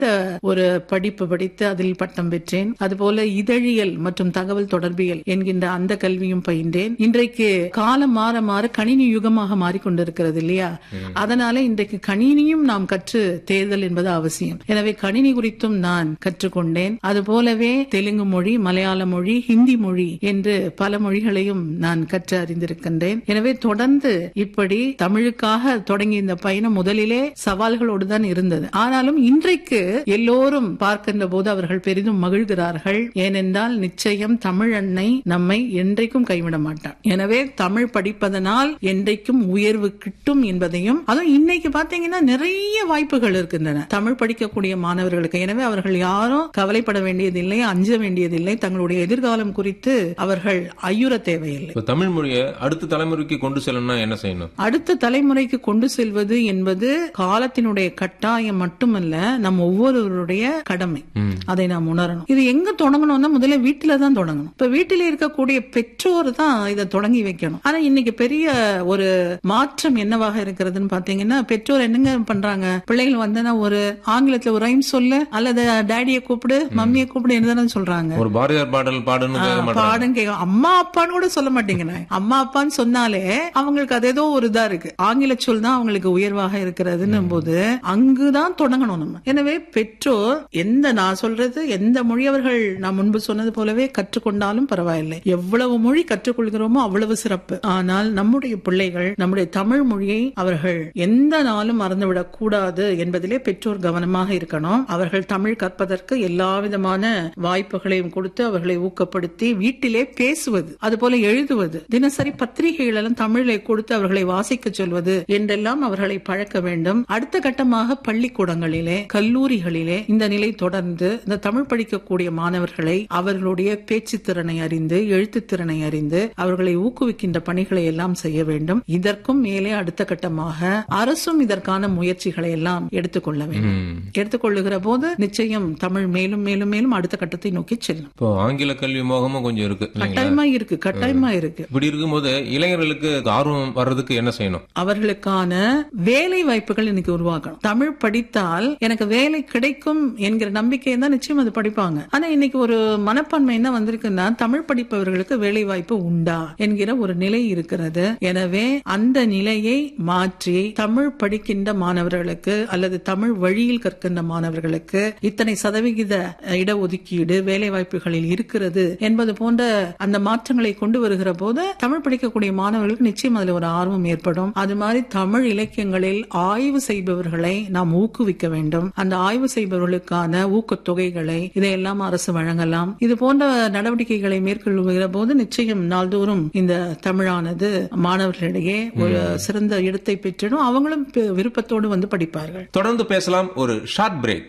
ஒரு படிப்பு படித்து அதில் பட்டம் பெற்றேன் அதுபோல இதழியல் மற்றும் தகவல் தொடர்பியல் என்கின்ற அந்த கல்வியும் பயின்றேன் இன்றைக்கு காலம் மாற மாற கணினி யுகமாக மாறிக்கொண்டிருக்கிறது இல்லையா அதனால இன்றைக்கு கணினியும் நாம் கற்று தேர்தல் என்பது அவசியம் எனவே கணினி குறித்தும் நான் கற்றுக்கொண்டேன் அதுபோலவே தெலுங்கு மொழி மலையாள மொழி ஹிந்தி மொழி என்று பல மொழிகளையும் நான் கற்று அறிந்திருக்கின்றேன் எனவே தொடர்ந்து இப்படி தமிழுக்காக தொடங்கிய இந்த பயணம் முதலிலே சவால்களோடு தான் இருந்தது ஆனாலும் இன்றைக்கு எல்லோரும் பார்க்கின்ற போது அவர்கள் பெரிதும் மகிழ்கிறார்கள் ஏனென்றால் நிச்சயம் தமிழ் அன்னை நம்மை என்றைக்கும் கைவிட மாட்டார் எனவே தமிழ் படிப்பதனால் என்றைக்கும் உயர்வு கிட்டும் என்பதையும் அதுவும் இன்னைக்கு பாத்தீங்கன்னா நிறைய வாய்ப்புகள் இருக்கின்றன தமிழ் படிக்கக்கூடிய மாணவர்களுக்கு எனவே அவர்கள் யாரும் கவலைப்பட வேண்டியதில்லை அஞ்ச வேண்டியதில்லை தங்களுடைய எதிர்காலம் குறித்து அவர்கள் ஐயுற தேவையில்லை இப்ப தமிழ் மொழியை அடுத்த தலைமுறைக்கு கொண்டு செல்லணும்னா என்ன செய்யணும் அடுத்த தலைமுறைக்கு கொண்டு செல்வது என்பது காலத்தினுடைய கட்டாயம் மட்டுமல்ல நம் ஒவ்வொருவருடைய கடமை ம். அதை நாம் உணரணும் இது எங்க தொடங்கணும்னா முதல்ல வீட்டுல தான் தொடங்கணும் இப்ப வீட்டில இருக்கக்கூடிய பெற்றோர் தான் இதை தொடங்கி வைக்கணும் ஆனா இன்னைக்கு பெரிய ஒரு மாற்றம் என்னவாக இருக்கிறதுன்னு பாத்தீங்கன்னா பெற்றோர் என்னங்க பண்றாங்க பிள்ளைகள் வந்தனா ஒரு ஆங்கிலத்துல ஒரு ரைம் சொல்லு அல்லது டேடிய கூப்பிடு மம்மியை கூப்பிடு என்னதானே சொல்றாங்க ஒரு பாரதியார் பாடல் பாடுன்னு கேட்க மாட்டாங்க பாடம் கேட்க அம்மா அப்பான்னு கூட சொல்ல மாட்டேங்கிறாங்க அம்மா அப்பான்னு சொன்னாலே அவங்களுக்கு அது ஏதோ ஒரு இதா இருக்கு ஆங்கில சொல் தான் அவங்களுக்கு உயர்வாக இருக்கிறதுன்னும் போது அங்குதான் தொடங்கணும் நம்ம எனவே பெற்றோர் எந்த நான் சொல்றது எந்த மொழி அவர்கள் நான் முன்பு சொன்னது போலவே கற்றுக்கொண்டாலும் பரவாயில்லை எவ்வளவு மொழி கற்றுக்கொள்கிறோமோ அவ்வளவு சிறப்பு ஆனால் நம்முடைய பிள்ளைகள் நம்முடைய தமிழ் மொழியை அவர்கள் எந்த நாளும் மறந்துவிடக் கூடாது என்பதிலே பெற்றோர் கவனமாக இருக்கணும் அவர்கள் தமிழ் கற்பதற்கு எல்லா விதமான வாய்ப்புகளையும் கொடுத்து அவர்களை ஊக்கப்படுத்தி வீட்டிலே பேசுவது அதுபோல எழுதுவது தினசரி பத்திரிகைகள் எல்லாம் தமிழை கொடுத்து அவர்களை வாசிக்க சொல்வது என்றெல்லாம் அவர்களை பழக்க வேண்டும் அடுத்த கட்டமாக பள்ளிக்கூடங்களிலே கல்லூரிகளிலே இந்த நிலை தொடர்ந்து இந்த தமிழ் படிக்கக்கூடிய மாணவர்களை அவர்களுடைய பேச்சு திறனை அறிந்து எழுத்து திறனை அறிந்து அவர்களை ஊக்குவிக்கின்ற பணிகளை எல்லாம் செய்ய வேண்டும் இதற்கும் மேலே அடுத்த கட்டமாக அரசும் இதற்கான முயற்சிகளை எல்லாம் எடுத்துக்கொள்ள வேண்டும் ம். எடுத்துக்கொள்ளுகிற போது நிச்சயம் தமிழ் மேலும் மேலும் மேலும் அடுத்த கட்டத்தை நோக்கி செல்லும் இப்போ ஆங்கில கல்வி மோகமும் கொஞ்சம் இருக்கு இல்லைங்களா கட்டாயமா இருக்கு கட்டாயமா இருக்கு இப்படி இருக்கும்போது இளைஞர்களுக்கு ஆர்வம் வர்றதுக்கு என்ன செய்யணும் அவர்களுக்கான வேலை வாய்ப்புகள் இன்னைக்கு உருவாக்கணும் தமிழ் படித்தால் எனக்கு வேலை கிடைக்கும் என்கிற நம்பிக்கை தான் நிச்சயம் அது படிப்பாங்க ஆனா இன்னைக்கு ஒரு மனப்பான்மை என்ன வந்திருக்குன்னா தமிழ் படிப்பவர்களுக்கு வேலை வாய்ப்பு உண்டா என்கிற ஒரு நிலை இருக்கிறது எனவே அந்த நிலையை மாற்றி தமிழ் படிக்கின்ற மாணவர்களுக்கு அல்லது தமிழ் வழியில் கற்கின்ற மாணவர்களுக்கு இத்தனை சதவிகித இடஒதுக்கீடு வேலை வாய்ப்புகளில் இருக்கிறது என்பது போன்ற அந்த மாற்றங்களை கொண்டு வருகிற போது தமிழ் படிக்கக்கூடிய மாணவர்களுக்கு நிச்சயம் அதுல ஒரு ஆர்வம் ஏற்படும் அது மாதிரி தமிழ் இலக்கியங்களில் ஆய்வு செய்பவர்களை நாம் ஊக்குவிக்க வேண்டும் அந்த ஆய்வு செய்பவர்களுக்கான ஊக்கத்தொகைகளை இதையெல்லாம் அரசு வழங்கலாம் இது போன்ற நடவடிக்கைகளை மேற்கொள்ளுகிற போது நிச்சயம் நாள்தோறும் இந்த தமிழானது மாணவர்களிடையே ஒரு சிறந்த இடத்தை பெற்றிடும் அவங்களும் பெ- விருப்பத்தோடு வந்து படிப்பார்கள் தொடர்ந்து பேசலாம் ஒரு ஷார்ட் பிரேக்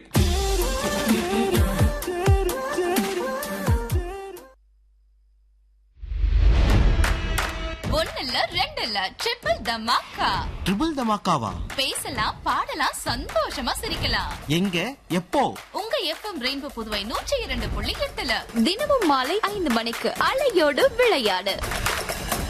ஒண்ணுல்ல ரெண்டுல்ல ட்ரிபிள் தமாக்கா ட்ரிபிள் தமாக்காவா பேசலாம் பாடலாம் சந்தோஷமா சிரிக்கலாம் எங்க எப்போ உங்க எஃப்எம் ரெயின்போ புதுவை நூற்றி இரண்டு புள்ளி எட்டுல தினமும் மாலை ஐந்து மணிக்கு அலையோடு விளையாடு